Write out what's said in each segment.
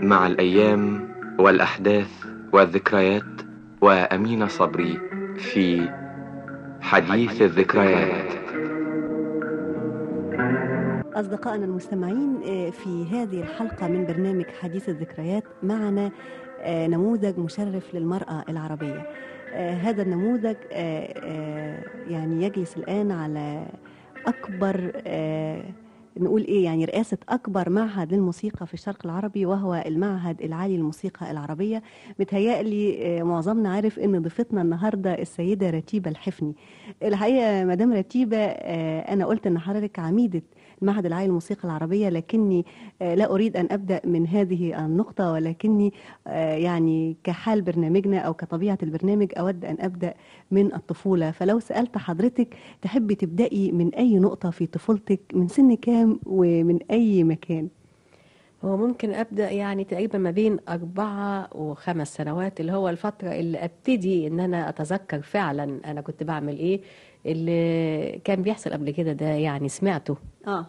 مع الأيام والأحداث والذكريات وأمين صبري في حديث الذكريات أصدقائنا المستمعين آه، في هذه الحلقة من برنامج حديث الذكريات معنا آه، نموذج مشرف للمرأة العربية آه، هذا النموذج آه، آه، يعني يجلس الآن على أكبر آه، نقول إيه يعني رئاسة أكبر معهد للموسيقى في الشرق العربي وهو المعهد العالي للموسيقى العربية متهيألي آه، معظمنا عارف إن ضيفتنا النهاردة السيدة رتيبة الحفني الحقيقة مدام رتيبة آه، أنا قلت إن حضرتك عميدة المعهد العالي للموسيقى العربية لكني آه، لا أريد أن أبدأ من هذه النقطة ولكني آه، يعني كحال برنامجنا أو كطبيعة البرنامج أود أن أبدأ من الطفولة فلو سألت حضرتك تحبي تبدأي من أي نقطة في طفولتك من سن كام ومن أي مكان هو ممكن أبدأ يعني تقريبا ما بين أربعة وخمس سنوات اللي هو الفترة اللي أبتدي إن أنا أتذكر فعلا أنا كنت بعمل إيه اللي كان بيحصل قبل كده ده يعني سمعته آه.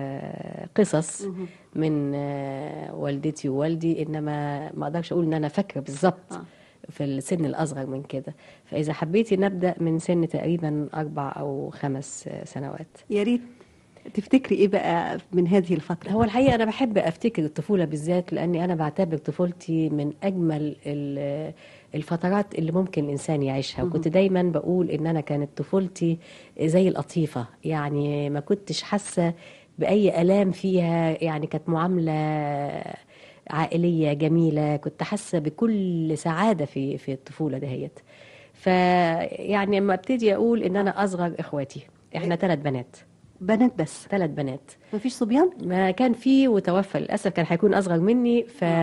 كقصص من آه، والدتي ووالدي إنما ما أقدرش أقول إن أنا فاكرة بالظبط آه. في السن الأصغر من كده فإذا حبيتي نبدأ من سن تقريبا أربع أو خمس آه، سنوات يا ريت تفتكري إيه بقى من هذه الفترة هو الحقيقة أنا بحب أفتكر الطفولة بالذات لأني أنا بعتبر طفولتي من أجمل ال- الفترات اللي ممكن الإنسان يعيشها وكنت دايما بقول إن أنا كانت طفولتي زي القطيفة يعني ما كنتش حاسة بأي آلام فيها يعني كانت معاملة عائلية جميلة كنت حاسة بكل سعادة في في الطفولة دهيت فيعني لما ابتدي أقول إن أنا أصغر إخواتي إحنا ثلاث بنات بنات بس ثلاث بنات مفيش صبيان ما كان في وتوفى للاسف كان هيكون اصغر مني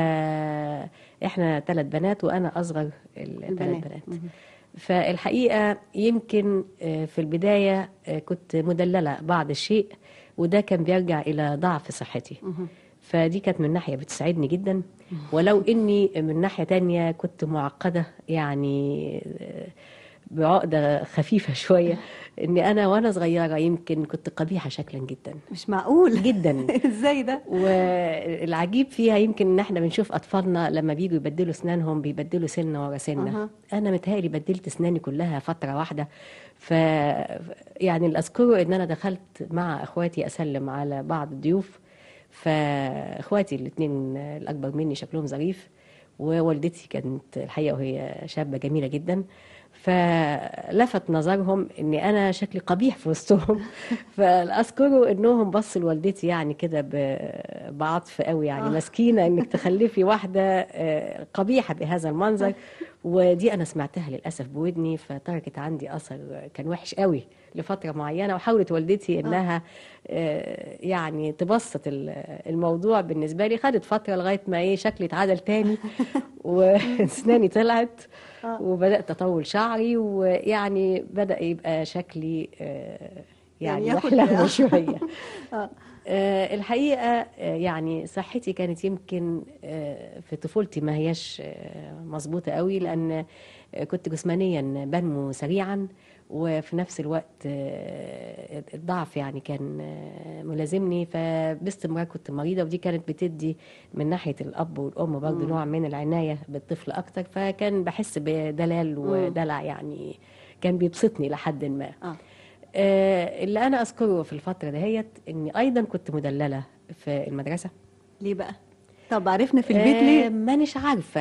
فاحنا ثلاث بنات وانا اصغر الثلاث البنات. بنات مهم. فالحقيقه يمكن آه، في البدايه آه، كنت مدلله بعض الشيء وده كان بيرجع الى ضعف صحتي مهم. فدي كانت من ناحيه بتساعدني جدا ولو اني من ناحيه تانية كنت معقده يعني آه، بعقده خفيفه شويه اني انا وانا صغيره يمكن كنت قبيحه شكلا جدا مش معقول جدا ازاي ده والعجيب فيها يمكن ان احنا بنشوف اطفالنا لما بيجوا يبدلوا اسنانهم بيبدلوا سنه ورا سنه أها. انا متهيألي بدلت اسناني كلها فتره واحده ف يعني اللي اذكره ان انا دخلت مع اخواتي اسلم على بعض الضيوف فاخواتي الاثنين الاكبر مني شكلهم ظريف ووالدتي كانت الحقيقه وهي شابه جميله جدا فلفت نظرهم اني انا شكلي قبيح في وسطهم فاذكروا انهم بصوا لوالدتي يعني كده ب- بعطف قوي يعني آه. مسكينه انك تخلفي واحده آه، قبيحه بهذا المنظر ودي انا سمعتها للاسف بودني فتركت عندي اثر كان وحش قوي لفتره معينه وحاولت والدتي انها آه، يعني تبسط ال- الموضوع بالنسبه لي خدت فتره لغايه ما ايه شكلي اتعدل تاني واسناني طلعت آه. وبدات اطول شعري ويعني بدا يبقى شكلي آه، يعني يعني ياخد- وحلو شويه آه. آه، الحقيقة آه، يعني صحتي كانت يمكن آه، في طفولتي ما هياش آه، مظبوطة قوي لأن آه، كنت جسمانيا بنمو سريعا وفي نفس الوقت آه، الضعف يعني كان آه، ملازمني فباستمرار كنت مريضة ودي كانت بتدي من ناحية الأب والأم برضه نوع من العناية بالطفل أكتر فكان بحس بدلال ودلع يعني كان بيبسطني لحد ما آه. آه، اللي انا اذكره في الفتره دهيت اني ايضا كنت مدلله في المدرسه ليه بقى طب عرفنا في البيت آه، ليه مانيش عارفه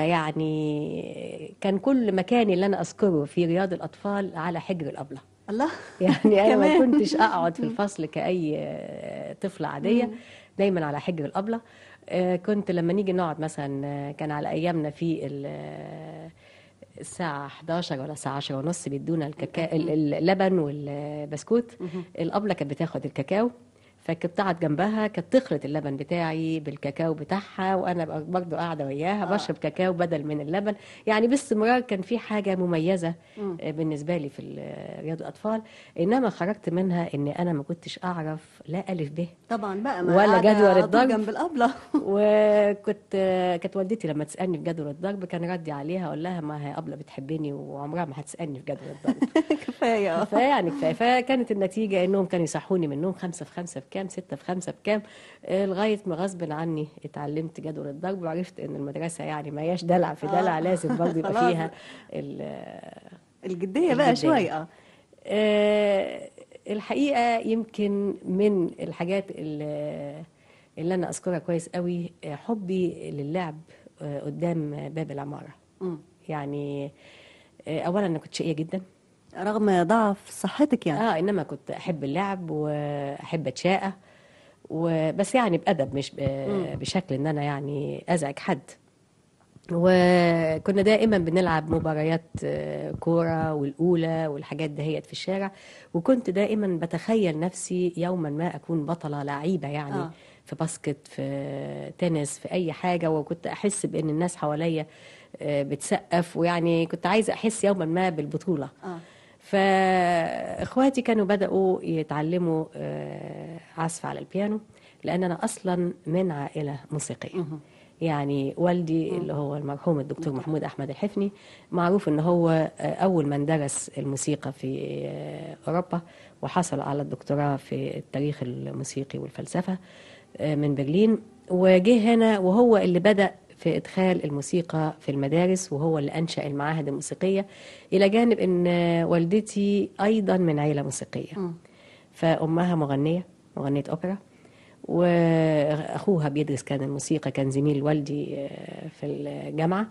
يعني كان كل مكاني اللي انا اذكره في رياض الاطفال على حجر الابله الله يعني انا ما كمان. كنتش اقعد في الفصل كاي آه، طفله عاديه دايما على حجر الابله آه، كنت لما نيجي نقعد مثلا آه، كان على ايامنا في ال- آه، الساعة 11 ولا الساعة 10 ونص بيدونا الكاكاو اللبن والبسكوت الأبلة كانت بتاخد الكاكاو فكنت قاعد جنبها كانت تخلط اللبن بتاعي بالكاكاو بتاعها وانا بقى برضه قاعده وياها بشرب كاكاو بدل من اللبن يعني باستمرار كان في حاجه مميزه آه، بالنسبه لي في ال- رياض الاطفال انما خرجت منها ان انا ما كنتش اعرف لا الف ب طبعا بقى ما ولا قاعدة جدول على طول الضرب. جنب الابله وكنت كانت والدتي لما تسالني في جدول الضرب كان ردي عليها اقول لها ما هي ابله بتحبني وعمرها ما هتسالني في جدول الضرب كفايه آه. فيعني كفايه فكانت النتيجه انهم كانوا يصحوني من النوم خمسه في خمسه بكام سته في خمسه بكام آه، لغايه ما غصب عني اتعلمت جدول الضرب وعرفت ان المدرسه يعني ما هياش دلع في دلع آه. لازم برضه يبقى خلاص. فيها ال- الجديه بقى الجدية. شويه اه آه، الحقيقة يمكن من الحاجات اللي, اللي أنا أذكرها كويس قوي آه، حبي للعب آه، قدام باب العمارة مم. يعني آه، أولا أنا كنت شقية جدا رغم ضعف صحتك يعني اه انما كنت احب اللعب واحب اتشاقى وبس يعني بادب مش ب- بشكل ان انا يعني ازعج حد وكنا دائما بنلعب مباريات آه، كوره والاولى والحاجات دهيت في الشارع وكنت دائما بتخيل نفسي يوما ما اكون بطله لعيبه يعني آه. في باسكت في تنس في اي حاجه وكنت احس بان الناس حواليا آه، بتسقف ويعني كنت عايزه احس يوما ما بالبطوله اه فاخواتي كانوا بداوا يتعلموا آه، عزف على البيانو لان انا اصلا من عائله موسيقيه يعني والدي اللي هو المرحوم الدكتور محمود احمد الحفني معروف ان هو آه، اول من درس الموسيقى في آه، اوروبا وحصل على الدكتوراه في التاريخ الموسيقي والفلسفه آه، من برلين وجه هنا وهو اللي بدا في ادخال الموسيقى في المدارس وهو اللي انشا المعاهد الموسيقيه الى جانب ان آه، والدتي ايضا من عيله موسيقيه فامها مغنيه مغنيه اوبرا واخوها بيدرس كان الموسيقى كان زميل والدي آه، في الجامعه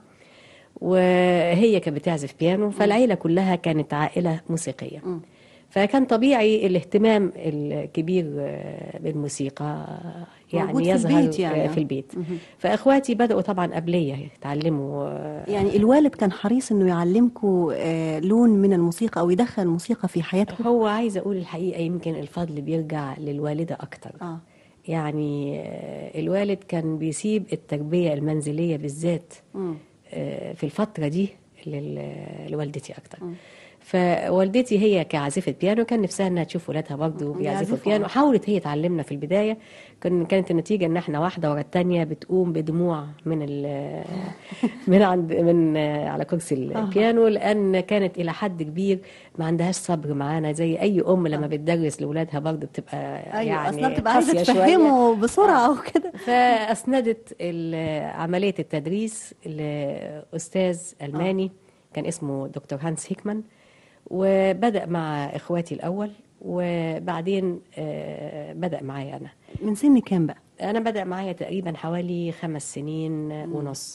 وهي كانت بتعزف بيانو فالعيله كلها كانت عائله موسيقيه فكان طبيعي الاهتمام الكبير آه، بالموسيقى يعني موجود في يظهر البيت يعني. آه، في البيت فاخواتي بداوا طبعا قبليه يتعلموا آه، يعني الوالد كان حريص انه يعلمكم آه، لون من الموسيقى او يدخل الموسيقى في حياتكم هو عايزه اقول الحقيقه يمكن الفضل بيرجع للوالده اكتر اه يعني آه، الوالد كان بيسيب التربية المنزلية بالذات مم. آه، في الفترة دي لل- لوالدتي أكتر فوالدتي هي كعازفة بيانو كان نفسها انها تشوف ولادها برضه بيعزفوا يعزفوا. بيانو حاولت هي تعلمنا في البداية كان كانت النتيجة ان احنا واحدة ورا التانية بتقوم بدموع من ال من عند من آه، على كرسي البيانو لان كانت الى حد كبير ما عندهاش صبر معانا زي اي ام لما بتدرس لاولادها برضه بتبقى ايوه يعني اصلا بتبقى عايزه قاسية شوية. تفهمه بسرعه وكده فأسندت ال- عملية التدريس لأستاذ ألماني كان اسمه دكتور هانس هيكمان وبدأ مع إخواتي الأول وبعدين آه، بدأ معايا أنا من سن كام بقى أنا بدأ معايا تقريبا حوالي خمس سنين ونص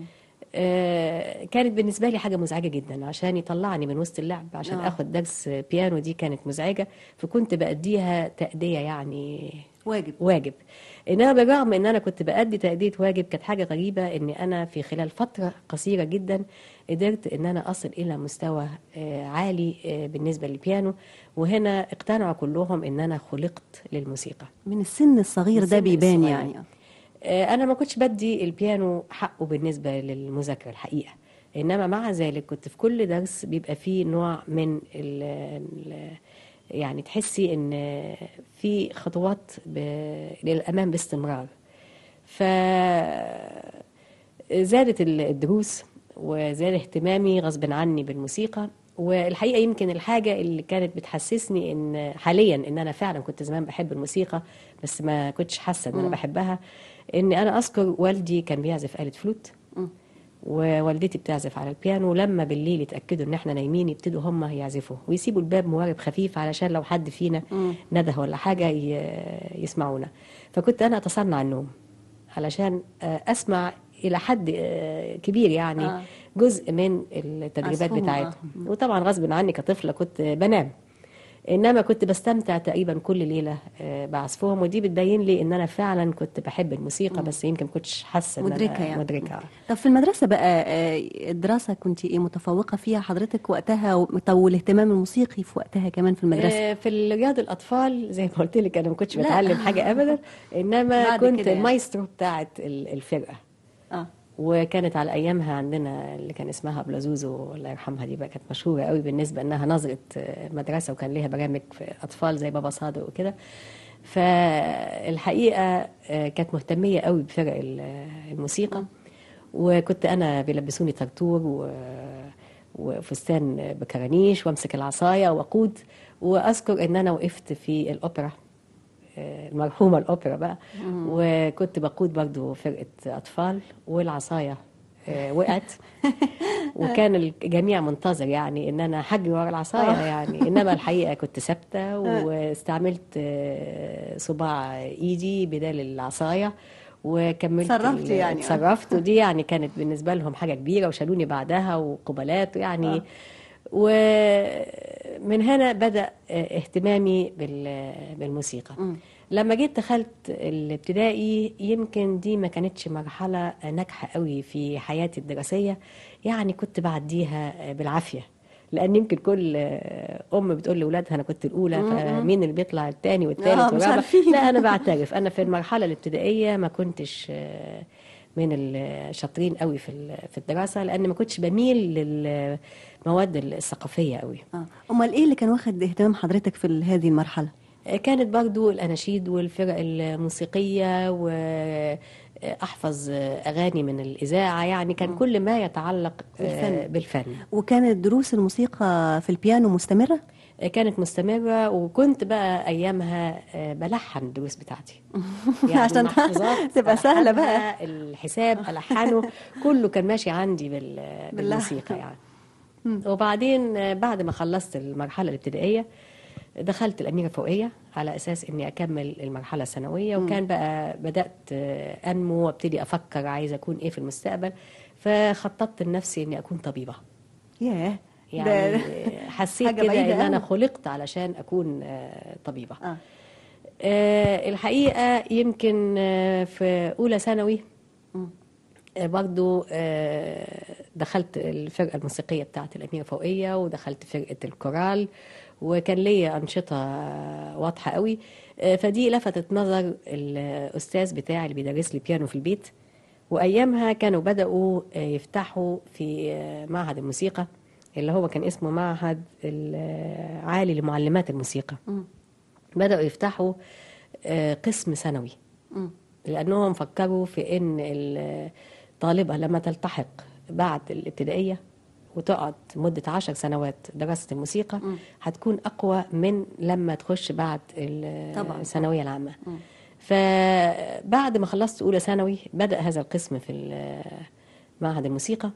آه، كانت بالنسبة لي حاجة مزعجة جدا عشان يطلعني من وسط اللعب عشان آه. اخد درس بيانو دي كانت مزعجة فكنت بأديها تأدية يعني واجب واجب انما بالرغم ان انا كنت بادي تاديه واجب كانت حاجه غريبه ان انا في خلال فتره قصيره جدا قدرت ان انا اصل الى مستوى آه، عالي آه، بالنسبه للبيانو وهنا اقتنعوا كلهم ان انا خلقت للموسيقى من السن الصغير ده السن بيبان الصغير. يعني آه، انا ما كنتش بدي البيانو حقه بالنسبه للمذاكره الحقيقه انما مع ذلك كنت في كل درس بيبقى فيه نوع من ال ال يعني تحسي ان في خطوات ب- للامام باستمرار ف زادت ال- الدروس وزاد اهتمامي غصب عني بالموسيقى والحقيقه يمكن الحاجه اللي كانت بتحسسني ان حاليا ان انا فعلا كنت زمان بحب الموسيقى بس ما كنتش حاسه ان انا بحبها ان انا اذكر والدي كان بيعزف آلة فلوت ووالدتي بتعزف على البيانو لما بالليل يتاكدوا ان احنا نايمين يبتدوا هم يعزفوا ويسيبوا الباب موارب خفيف علشان لو حد فينا نده ولا حاجه ي- يسمعونا فكنت انا اتصنع النوم علشان آه، اسمع الى حد آه، كبير يعني آه. جزء من التدريبات عزفهم، بتاعتهم وطبعا غصب عني كطفله كنت بنام انما كنت بستمتع تقريبا كل ليله آه، بعزفهم ودي بتبين لي ان انا فعلا كنت بحب الموسيقى بس يمكن ما كنتش حاسه إن أنا مدركه يعني مدركه طب في المدرسه بقى آه، الدراسه كنت ايه متفوقه فيها حضرتك وقتها و- طب والاهتمام الموسيقي في وقتها كمان في المدرسه آه، في الرياض الاطفال زي ما قلت لك انا ما كنتش لا. بتعلم حاجه ابدا انما بعد كنت كده يعني. المايسترو بتاعت ال- الفرقه اه وكانت على ايامها عندنا اللي كان اسمها بلازوزو الله يرحمها دي بقى كانت مشهوره قوي بالنسبه انها نظره آه، مدرسه وكان ليها برامج في اطفال زي بابا صادق وكده فالحقيقه آه، كانت مهتميه قوي بفرق ال- الموسيقى وكنت انا بيلبسوني طرطور و وفستان بكرانيش وامسك العصايه واقود واذكر ان انا وقفت في الاوبرا آه، المرحومه الاوبرا بقى وكنت بقود برضو فرقه اطفال والعصايه آه، وقعت وكان الجميع منتظر يعني ان انا هجري ورا العصايه يعني انما الحقيقه كنت ثابته واستعملت آه، صباع ايدي بدال العصايه وكملت صرفتي ال- يعني. اتصرفت ودي يعني كانت بالنسبه لهم حاجه كبيره وشالوني بعدها وقبلات يعني ومن هنا بدا آه، اهتمامي بال- بالموسيقى لما جيت دخلت الابتدائي يمكن دي ما كانتش مرحلة ناجحة قوي في حياتي الدراسية يعني كنت بعديها بالعافية لأن يمكن كل أم بتقول لأولادها أنا كنت الأولى فمين اللي بيطلع التاني والتالت آه، مش والرابع عارفين. لا أنا بعترف أنا في المرحلة الابتدائية ما كنتش آه، من الشاطرين قوي في ال- في الدراسة لأن ما كنتش بميل للمواد الثقافية قوي آه. امال ايه اللي كان واخد اهتمام حضرتك في ال- هذه المرحله كانت برضو الأناشيد والفرق الموسيقية وأحفظ أغاني من الإذاعة يعني كان كل ما يتعلق بالفن. بالفن وكانت دروس الموسيقى في البيانو مستمره كانت مستمرة وكنت بقى أيامها بلحن الدروس بتاعتي عشان المحفوظات تبقى سهلة بقى. ألحنها، الحساب ألحنه كله كان ماشي عندي بال... باللحن. بالموسيقى يعني وبعدين بعد ما خلصت المرحلة الابتدائية دخلت الأميرة فوقية على أساس إني أكمل المرحلة الثانوية وكان بقى بدأت آه، أنمو وابتدي أفكر عايزة أكون إيه في المستقبل فخططت لنفسي إني أكون طبيبة ياه يعني ده- حسيت حاجة كده بعيدة إن أنا أوي. خلقت علشان أكون آه، طبيبة آه. آه، الحقيقة يمكن آه، في أولى ثانوي آه، برضو آه، دخلت الفرقة الموسيقية بتاعت الأميرة فوقية ودخلت فرقة الكورال وكان ليا أنشطة آه، واضحة قوي آه، فدي لفتت نظر الأستاذ بتاعي اللي بيدرس لي بيانو في البيت وأيامها كانوا بدأوا آه، يفتحوا في آه، معهد الموسيقى اللي هو كان اسمه معهد العالي لمعلمات الموسيقى بدأوا يفتحوا آه، قسم ثانوي لأنهم فكروا في إن الطالبة لما تلتحق بعد الابتدائية وتقعد مدة عشر سنوات دراسة الموسيقى هتكون أقوى من لما تخش بعد ال- طبعاً. الثانوية العامة فبعد ما خلصت أولى ثانوي بدأ هذا القسم في ال- معهد الموسيقى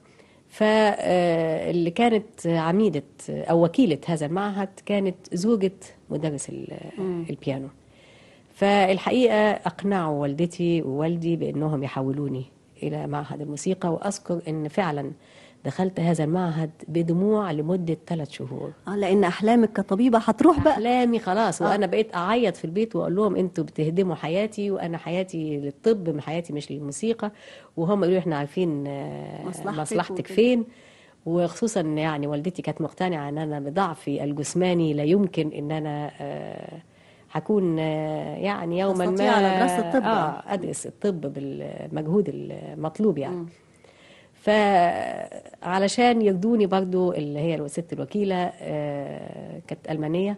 فاللي كانت عميدة أو وكيلة هذا المعهد كانت زوجة مدرس ال- البيانو فالحقيقة أقنعوا والدتي ووالدي بأنهم يحولوني إلى معهد الموسيقى وأذكر أن فعلا دخلت هذا المعهد بدموع لمدة ثلاث شهور اه لان احلامك كطبيبه هتروح بقى احلامي خلاص وانا بقيت اعيط في البيت واقول لهم انتوا بتهدموا حياتي وانا حياتي للطب من حياتي مش للموسيقى وهم يقولوا احنا عارفين آه، مصلحتك مصلحتك وكده. فين وخصوصا إن يعني والدتي كانت مقتنعه ان انا بضعفي الجسماني لا يمكن ان انا آه، هكون آه، يعني يوما تستطيع ما على دراسة الطب. اه ادرس الطب بالمجهود المطلوب يعني فعلشان يرضوني برضو اللي هي ست الوكيلة آه، كانت ألمانية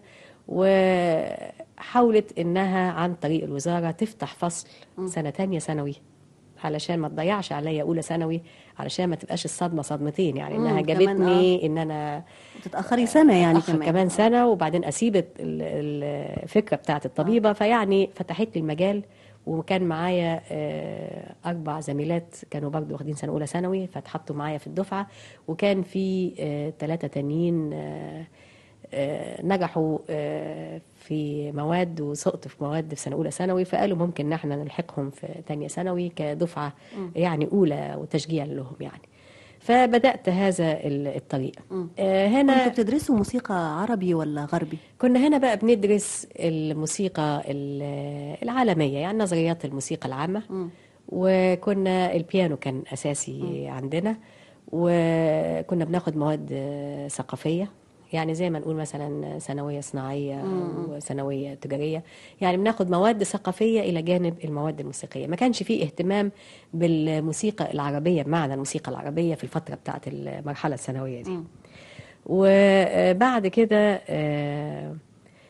وحاولت إنها عن طريق الوزارة تفتح فصل سنة تانية ثانوي علشان ما تضيعش عليا أولى ثانوي علشان ما تبقاش الصدمة صدمتين يعني إنها مم، كمان جابتني إن أنا تتاخري سنه يعني أتأخر كمان سنة وبعدين أسيب ال- ال- الفكرة بتاعت الطبيبة فيعني فتحت لي المجال وكان معايا آه، أربع زميلات كانوا برضو واخدين سنة أولى ثانوي فاتحطوا معايا في الدفعة وكان في ثلاثة تانيين آه، آه، نجحوا آه، في مواد وسقطوا في مواد في سنة أولى ثانوي فقالوا ممكن إن احنا نلحقهم في تانية ثانوي كدفعة يعني أولى وتشجيع لهم يعني فبدأت هذا ال- الطريق آه، هنا كنتوا بتدرسوا موسيقى عربي ولا غربي كنا هنا بقى بندرس الموسيقى ال- العالمية يعني نظريات الموسيقى العامة وكنا البيانو كان أساسي عندنا وكنا بناخد مواد آه، ثقافية يعني زي ما نقول مثلا ثانوية صناعية وثانوية تجارية يعني بناخد مواد ثقافية إلى جانب المواد الموسيقية ما كانش فيه اهتمام بالموسيقى العربية بمعنى الموسيقى العربية في الفترة بتاعت المرحلة الثانوية دي وبعد كده آه،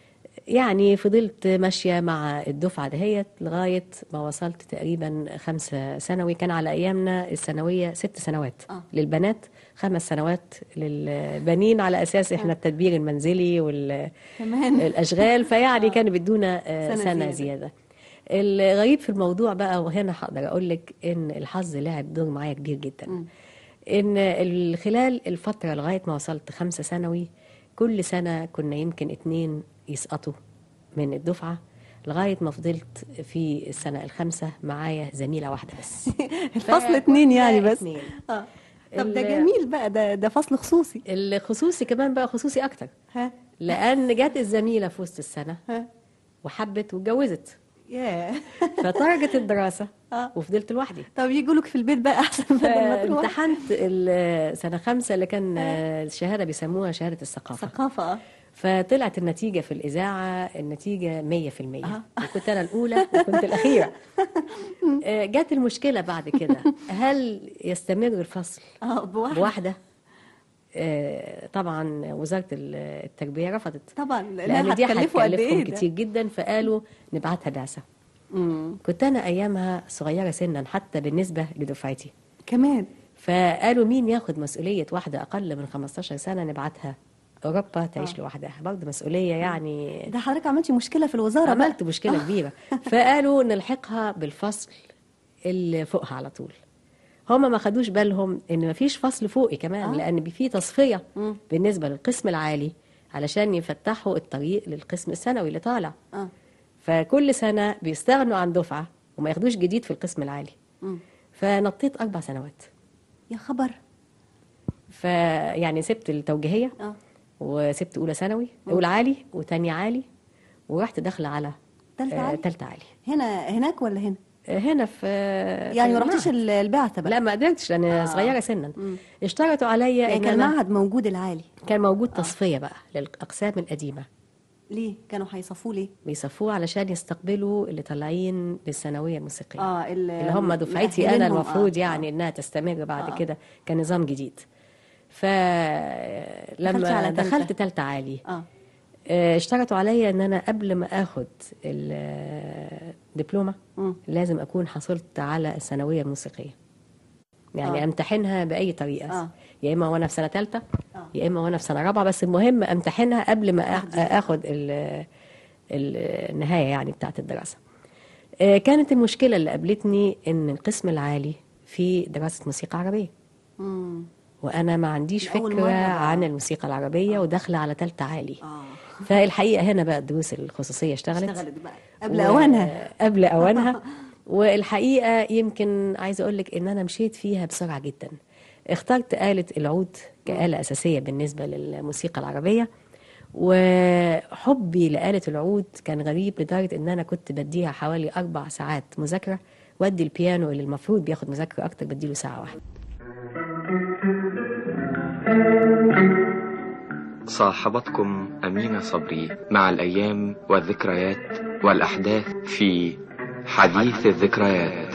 يعني فضلت ماشية مع الدفعة دهيت لغاية ما وصلت تقريبا خمسة ثانوي كان على أيامنا الثانوية ست سنوات آه. للبنات خمس سنوات للبنين على أساس إحنا التدبير المنزلي كمان والأشغال فيعني كانوا بيدونا آه، سنة سنة زيادة. زيادة الغريب في الموضوع بقى وهنا هقدر أقول لك إن الحظ لعب دور معايا كبير جدا مم. ان ال- خلال الفتره لغايه ما وصلت خمسه ثانوي كل سنه كنا يمكن اتنين يسقطوا من الدفعه لغايه ما فضلت في السنه الخامسه معايا زميله واحده بس الفصل اتنين يعني فكنا بس اتنين. اه طب ده ال- جميل بقى ده ده فصل خصوصي الخصوصي كمان بقى خصوصي اكتر ها لان جت الزميله في وسط السنه ها وحبت واتجوزت ياه فتركت الدراسه آه. وفضلت لوحدي طب يجوا لك في البيت بقى احسن بدل ما تروح فامتحنت ال- سنه خمسه اللي كان الشهاده بيسموها شهاده الثقافه ثقافة اه فطلعت النتيجة في الإذاعة النتيجة 100% أها. وكنت أنا الأولى وكنت الأخيرة آه، جت المشكلة بعد كده هل يستمر الفصل اه بواحد بواحدة آه، طبعا وزارة ال- التربية رفضت طبعا لأن لانها دي هتكلفوا قد هتكلفهم ايه ده كتير جدا فقالوا نبعتها بعثة مم. كنت أنا أيامها صغيرة سنا حتى بالنسبة لدفعتي كمان فقالوا مين ياخد مسؤولية واحدة أقل من 15 سنة نبعتها أوروبا تعيش آه. لوحدها برضه مسؤولية يعني ده حضرتك عملتي مشكلة في الوزارة بقى عملت مشكلة كبيرة فقالوا نلحقها بالفصل اللي فوقها على طول هما ما خدوش بالهم ان ما فيش فصل فوقي كمان آه. لان بي- في تصفية مم. بالنسبة للقسم العالي علشان يفتحوا الطريق للقسم الثانوي اللي طالع اه فكل سنة بيستغنوا عن دفعة وما ياخدوش جديد في القسم العالي مم. فنطيت أربع سنوات يا خبر فيعني سبت التوجيهية اه وسبت أولى ثانوي أولى عالي وتانية عالي ورحت داخلة على تالتة آه، عالي؟ تالتة عالي هنا هناك ولا هنا هنا في يعني في ما رحتيش المعهد. ال- البعثة بقى لا ما قدرتش لان آه. آه. صغيره سنا مم. اشترطوا عليا يعني ان كان انا المعهد موجود العالي كان موجود تصفيه بقى للاقسام القديمه ليه كانوا هيصفوه ليه بيصفوه علشان يستقبلوا اللي طالعين للثانويه الموسيقيه اه ال- اللي هم دفعتي انا مأهلينهم، المفروض آه، يعني انها تستمر بعد آه. كده كنظام جديد دخلتي فلما على تالتة. دخلت تالتة عالي اه آه، اشترطوا عليا ان انا قبل ما اخد الدبلومه مم. لازم اكون حصلت على الثانويه الموسيقيه يعني آه. آه. امتحنها باي طريقه آه. آه. يا اما وانا في سنه ثالثه آه. يا اما وانا في سنه رابعه بس المهم امتحنها قبل ما أخ- اخد ال- ال- النهايه يعني بتاعه الدراسه آه، كانت المشكله اللي قابلتني ان القسم العالي في دراسه موسيقى عربيه مم. وانا ما عنديش لأول فكره مرة بقى. عن الموسيقى العربيه وداخله على ثالثه عالي اه فالحقيقه هنا بقى الدروس الخصوصيه اشتغلت اشتغلت بقى قبل و- اوانها قبل اوانها والحقيقه يمكن عايزه اقول لك ان انا مشيت فيها بسرعه جدا اخترت آلة العود كآلة أساسية بالنسبة للموسيقى العربية وحبي لآلة العود كان غريب لدرجة إن أنا كنت بديها حوالي أربع ساعات مذاكرة وأدي البيانو اللي المفروض بياخد مذاكرة أكتر بديله ساعة واحدة صاحبتكم أمينة صبري مع الأيام والذكريات والأحداث في حديث الذكريات